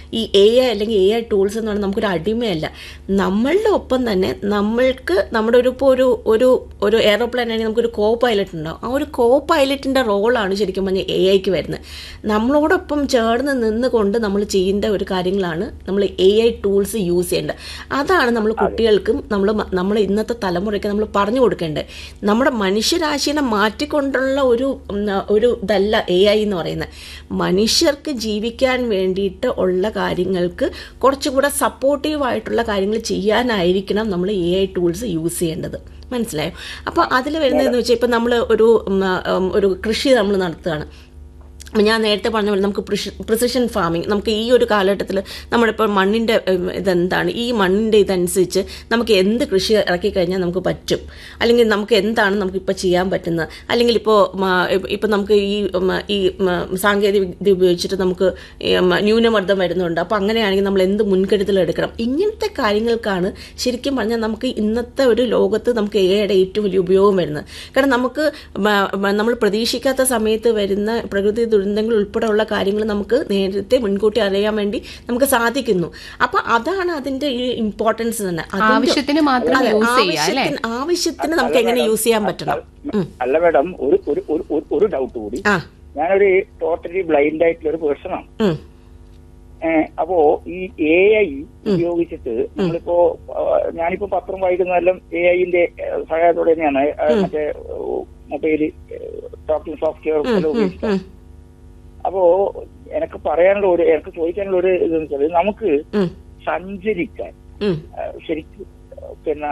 ഈ A I അല്ലെങ്കിൽ A I tools എന്ന് പറഞ്ഞാൽ നമുക്കൊരു അടിമയല്ല നമ്മളുടെ ഒപ്പം തന്നെ നമ്മൾക്ക് നമ്മുടെ ഒരു ഇപ്പോൾ ഒരു ഒരു ഒരു എയറോപ്ലെയിൻ ആണെങ്കിൽ നമുക്കൊരു കോ പൈലറ്റ് ഉണ്ടാവും ആ ഒരു കോ പൈലറ്റിൻ്റെ റോളാണ് ശരിക്കും പറഞ്ഞാൽ എ ഐക്ക് വരുന്നത് നമ്മളോടൊപ്പം ചേർന്ന് നിന്നുകൊണ്ട് നമ്മൾ ചെയ്യേണ്ട ഒരു കാര്യങ്ങളാണ് നമ്മൾ എ ഐ ടൂൾസ് യൂസ് ചെയ്യേണ്ടത് അതാണ് നമ്മൾ കുട്ടികൾക്കും നമ്മൾ നമ്മൾ ഇന്നത്തെ തലമുറയ്ക്ക് നമ്മൾ പറഞ്ഞു കൊടുക്കേണ്ടത് നമ്മുടെ മനുഷ്യരാശിനെ മാറ്റിക്കൊണ്ടുള്ള ഒരു ഉം, ഒരു ഇതല്ല എ ഐ എന്ന് പറയുന്നത് മനുഷ്യർക്ക് ജീവിക്കാൻ വേണ്ടിയിട്ട് ഉള്ള കാര്യങ്ങൾക്ക് കുറച്ചുകൂടെ സപ്പോർട്ടീവ് ആയിട്ടുള്ള കാര്യങ്ങൾ ചെയ്യാനായിരിക്കണം നമ്മൾ എ ഐ ടൂൾസ് യൂസ് ചെയ്യേണ്ടത് മനസ്സിലായോ അപ്പോൾ അതിൽ വരുന്നതെന്ന് വെച്ചാൽ ഇപ്പം നമ്മൾ ഒരു ഉം, ഉം, ഒരു കൃഷി നമ്മൾ നടത്തുകയാണ് അപ്പം ഞാൻ നേരത്തെ പറഞ്ഞ പോലെ നമുക്ക് പ്രിസിഷൻ ഫാമിംഗ് നമുക്ക് ഈ ഒരു കാലഘട്ടത്തിൽ നമ്മളിപ്പോൾ മണ്ണിൻ്റെ ഉം, ഇതെന്താണ് ഈ മണ്ണിൻ്റെ ഇതനുസരിച്ച് നമുക്ക് എന്ത് കൃഷി ഇറക്കി കഴിഞ്ഞാൽ നമുക്ക് പറ്റും അല്ലെങ്കിൽ നമുക്ക് എന്താണ് നമുക്ക് ഇപ്പോൾ ചെയ്യാൻ പറ്റുന്നത് അല്ലെങ്കിൽ ഇപ്പോൾ ഇപ്പം നമുക്ക് ഈ ഉം, ഈ ഉം, സാങ്കേതിക വിദ്യ ഉപയോഗിച്ചിട്ട് നമുക്ക് ഈ, ഉം, ന്യൂനമർദ്ദം വരുന്നുണ്ട് അപ്പോൾ അങ്ങനെയാണെങ്കിൽ നമ്മൾ എന്ത് മുൻകരുതൽ എടുക്കണം ഇങ്ങനത്തെ കാര്യങ്ങൾക്കാണ് ശരിക്കും പറഞ്ഞാൽ നമുക്ക് ഇന്നത്തെ ഒരു ലോകത്ത് നമുക്ക് എയുടെ ഏറ്റവും വലിയ ഉപയോഗം വരുന്നത് കാരണം നമുക്ക് മ- മ- നമ്മൾ പ്രതീക്ഷിക്കാത്ത സമയത്ത് വരുന്ന പ്രകൃതി ദുരന്തങ്ങൾ ഉൾപ്പെടെയുള്ള കാര്യങ്ങൾ നമുക്ക് നേരത്തെ മുൻകൂട്ടി അറിയാൻ വേണ്ടി നമുക്ക് സാധിക്കുന്നു അപ്പൊ അതാണ് അതിന്റെ ഈ ഇമ്പോർട്ടൻസ് തന്നെ അതിന്റെ- ആവശ്യത്തിന് മാത്രം അതെ, use ചെയ്യുക, അല്ലേ? ആവശ്യത്തിന് ആവശ്യത്തിന് നമുക്ക് എങ്ങനെ യൂസ് ചെയ്യാൻ പറ്റണം ഉം. അല്ല മാഡം ഒരു ഒരു ഒരു- ഒരു- ഒരു ഡൗട്ട് കൂടി ആ ഞാനൊരു ടോട്ടലി ബ്ലൈൻഡ് ആയിട്ടുള്ള ഒരു പേഴ്സൺ ആണ് ഉം. ഏഹ് അപ്പോ ഈ എ ഐ ഉപയോഗിച്ചിട്ട് നമ്മളിപ്പോ ആ, ഞാനിപ്പോ പത്രം വായിക്കുന്നതെല്ലാം എ ഐന്റെ സഹായത്തോടെ തന്നെയാണ് ആ, മറ്റേ മൊബൈൽ ടോക്കിംഗ് സോഫ്റ്റ്വെയർ എല്ലാം ഉപയോഗിച്ചിട്ട് ഉം. അപ്പോ എനിക്ക് പറയാനുള്ള ഒരു എനിക്ക് ചോദിക്കാനുള്ള ഒരു ഇതെന്ന് വെച്ചാൽ നമുക്ക് ഉം. സഞ്ചരിക്കാൻ ഉം. ആ, ശരിക്കും ആ, പിന്നെ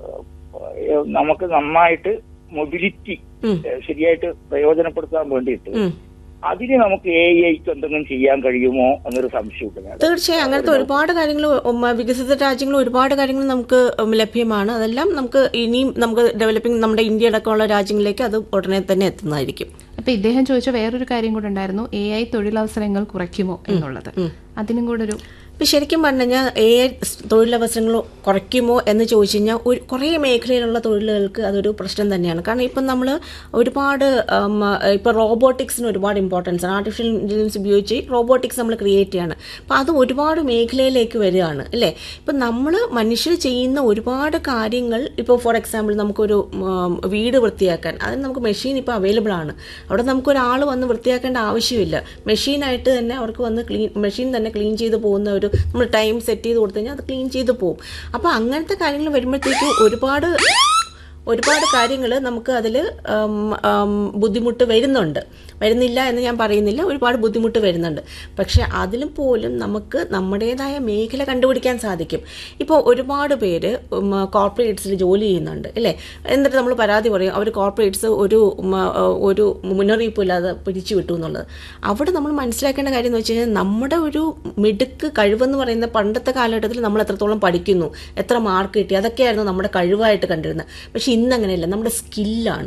ആ, നമുക്ക് നന്നായിട്ട് മൊബിലിറ്റി ഉം. ശരിയായിട്ട് പ്രയോജനപ്പെടുത്താൻ വേണ്ടിയിട്ട് ഉം. അതിന് നമുക്ക് എ ഐക്ക് എന്തെങ്കിലും ചെയ്യാൻ കഴിയുമോ എന്നൊരു സംശയമുണ്ട് മാഡം. തീർച്ചയായും അങ്ങനത്തെ ഒരുപാട് കാര്യങ്ങൾ വികസിത രാജ്യങ്ങൾ ഒരുപാട് കാര്യങ്ങൾ നമുക്ക് ഉം, ലഭ്യമാണ് അതെല്ലാം നമുക്ക് ഇനിയും നമുക്ക് ഡെവലപ്പിംഗ് നമ്മുടെ ഇന്ത്യ അടക്കമുള്ള രാജ്യങ്ങളിലേക്ക് അത് ഉടനെ തന്നെ എത്തുന്നതായിരിക്കും അപ്പൊ ഇദ്ദേഹം ചോദിച്ച വേറൊരു കാര്യം കൂടെ ഉണ്ടായിരുന്നു എ ഐ തൊഴിലവസരങ്ങൾ കുറയ്ക്കുമോ എന്നുള്ളത് അതിനും കൂടെ ഒരു ഇപ്പം ശരിക്കും പറഞ്ഞു കഴിഞ്ഞാൽ എ ഐ തൊഴിലവസരങ്ങൾ കുറയ്ക്കുമോ എന്ന് ചോദിച്ചു കഴിഞ്ഞാൽ ഒരു കുറേ മേഖലയിലുള്ള തൊഴിലുകൾക്ക് അതൊരു പ്രശ്നം തന്നെയാണ് കാരണം ഇപ്പം നമ്മൾ ഒരുപാട് ഇപ്പോൾ റോബോട്ടിക്സിന് ഒരുപാട് ഇമ്പോർട്ടൻസ് ആണ് ആർട്ടിഫിഷ്യൽ ഇൻ്റലിജൻസ് ഉപയോഗിച്ച് റോബോട്ടിക്സ് നമ്മൾ ക്രിയേറ്റ് ചെയ്യാണ് അപ്പോൾ അത് ഒരുപാട് മേഖലയിലേക്ക് വരികയാണ് അല്ലേ ഇപ്പം നമ്മൾ മനുഷ്യർ ചെയ്യുന്ന ഒരുപാട് കാര്യങ്ങൾ ഇപ്പോൾ ഫോർ എക്സാമ്പിൾ നമുക്കൊരു ഉം, വീട് വൃത്തിയാക്കാൻ അതിന് നമുക്ക് മെഷീൻ ഇപ്പോൾ അവൈലബിൾ ആണ് അവിടെ നമുക്കൊരാൾ വന്ന് വൃത്തിയാക്കേണ്ട ആവശ്യമില്ല മെഷീനായിട്ട് തന്നെ അവർക്ക് വന്ന് ക്ലീൻ മെഷീൻ തന്നെ ക്ലീൻ ചെയ്ത് പോകുന്ന ഒരു നമ്മൾ ടൈം സെറ്റ് ചെയ്ത് കൊടുത്തു കഴിഞ്ഞാൽ അത് ക്ലീൻ ചെയ്ത് പോകും അപ്പോൾ അങ്ങനത്തെ കാര്യങ്ങൾ വരുമ്പോഴത്തേക്ക് ഒരുപാട് ഒരുപാട് കാര്യങ്ങൾ നമുക്ക് അതിൽ ബുദ്ധിമുട്ട് വരുന്നുണ്ട് വരുന്നില്ല എന്ന് ഞാൻ പറയുന്നില്ല ഒരുപാട് ബുദ്ധിമുട്ട് വരുന്നുണ്ട് പക്ഷെ അതിലും പോലും നമുക്ക് നമ്മുടേതായ മേഖല കണ്ടുപിടിക്കാൻ സാധിക്കും ഇപ്പോൾ ഒരുപാട് പേര് കോർപ്പറേറ്റ്സിൽ ജോലി ചെയ്യുന്നുണ്ട് അല്ലേ എന്നിട്ട് നമ്മൾ പരാതി പറയും അവർ കോർപ്പറേറ്റ്സ് ഒരു ഉം, ആ, ഒരു മുന്നറിയിപ്പ് ഇല്ലാതെ പിരിച്ചു വിട്ടു എന്നുള്ളത് അവിടെ നമ്മൾ മനസ്സിലാക്കേണ്ട കാര്യം എന്ന് വെച്ച് കഴിഞ്ഞാൽ നമ്മുടെ ഒരു മിടുക്ക് കഴിവെന്ന് പറയുന്ന പണ്ടത്തെ കാലഘട്ടത്തിൽ നമ്മൾ എത്രത്തോളം പഠിക്കുന്നു എത്ര മാർക്ക് കിട്ടി അതൊക്കെയായിരുന്നു നമ്മുടെ കഴിവായിട്ട് കണ്ടിരുന്നത് പക്ഷെ ഇന്ന് അങ്ങനെയല്ല നമ്മുടെ സ്കില്ലാണ്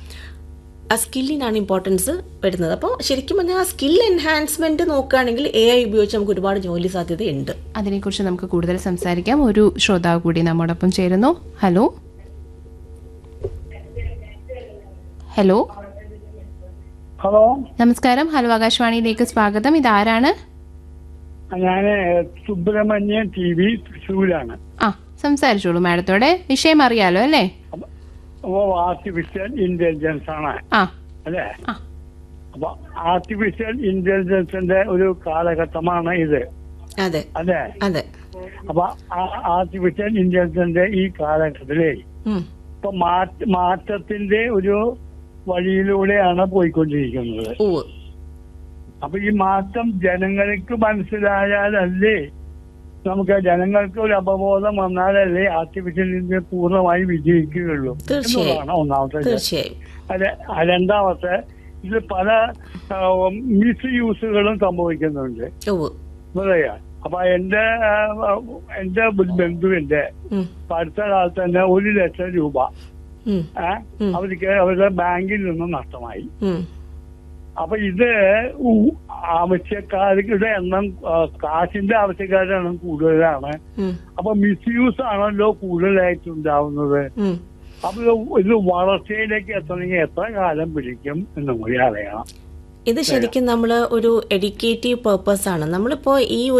ആ സ്കില്ലിനാണ് ഇമ്പോർട്ടൻസ് വരുന്നത് അപ്പോൾ ശരിക്കും പറഞ്ഞാൽ ആ സ്കിൽ എൻഹാൻസ്മെന്റ് നോക്കുകയാണെങ്കിൽ എ ഐ ഉപയോഗിച്ച് നമുക്ക് ഒരുപാട് ജോലി സാധ്യതയുണ്ട് അതിനെക്കുറിച്ച് നമുക്ക് കൂടുതൽ സംസാരിക്കാം ഒരു ശ്രോതാവ് കൂടി നമ്മോടൊപ്പം ചേരുന്നു ഹലോ ഹലോ ഹലോ നമസ്കാരം ഹലോ ആകാശവാണിയിലേക്ക് സ്വാഗതം ഇതാരാണ് ഞാന് സുബ്രഹ്മണ്യൻ ടി വി തൃശ്ശൂരാണ് ആ സംസാരിച്ചോളൂ മാഡത്തോടെ വിഷയം അറിയാലോ അല്ലേ അപ്പൊ ആർട്ടിഫിഷ്യൽ ഇന്റലിജൻസ് ആണ് ആ അല്ലേ ആ. അപ്പൊ ആർട്ടിഫിഷ്യൽ ഇന്റലിജൻസിന്റെ ഒരു കാലഘട്ടമാണ് ഇത് അതെ അല്ലേ അതെ അപ്പൊ ആ ആർട്ടിഫിഷ്യൽ ഇന്റലിജൻസിന്റെ ഈ കാലഘട്ടത്തിലേ ഉം. ഇപ്പൊ മാറ്റ മാറ്റത്തിന്റെ ഒരു വഴിയിലൂടെയാണ് പോയിക്കൊണ്ടിരിക്കുന്നത് ഉവ്വ്. അപ്പൊ ഈ മാറ്റം ജനങ്ങൾക്ക് മനസ്സിലായാലല്ലേ നമുക്ക് ജനങ്ങൾക്ക് ഒരു അപബോധം വന്നാലല്ലേ ആർട്ടിഫിഷ്യൽ ഇന്റലിജൻസ് പൂർണ്ണമായി വിജയിക്കുകയുള്ളൂ തീർച്ചയായും. എന്നുള്ളതാണ് ഒന്നാമത്തെ കാര്യം. തീർച്ചയായും അതെ ആ രണ്ടാമത്തെ ഇത് പല മിസ് യൂസുകളും സംഭവിക്കുന്നുണ്ട് ഉവ്വ്. പറയാ അപ്പൊ എന്റെ ആ, എന്റെ ബന്ധുവിന്റെ ഉം. ഇപ്പൊ അടുത്ത കാലത്ത് തന്നെ ഒരു ലക്ഷം രൂപ ഉം. ഏ, ഉം. അവർക്ക് അവരുടെ ബാങ്കിൽ നിന്നും നഷ്ടമായി ഉം. അപ്പൊ ഇത് ഉ- ആവശ്യക്കാരുടെ എണ്ണം ആ, കാശിന്റെ ആവശ്യക്കാരുടെ എണ്ണം കൂടുതലാണ് ഉം. അപ്പൊ മിസ്യൂസ് ആണല്ലോ കൂടുതലായിട്ട് ഉണ്ടാവുന്നത് ഉം. അപ്പൊ ഇത് ഇത് വളർച്ചയിലേക്ക് എത്തണമെങ്കിൽ എത്ര കാലം പിടിക്കും എന്നും കൂടി അറിയണം ഇത് ശരിക്കും നമ്മൾ ഒരു എഡ്യൂക്കേറ്റീവ് പേർപ്പസ് ആണ് നമ്മളിപ്പോൾ ഈ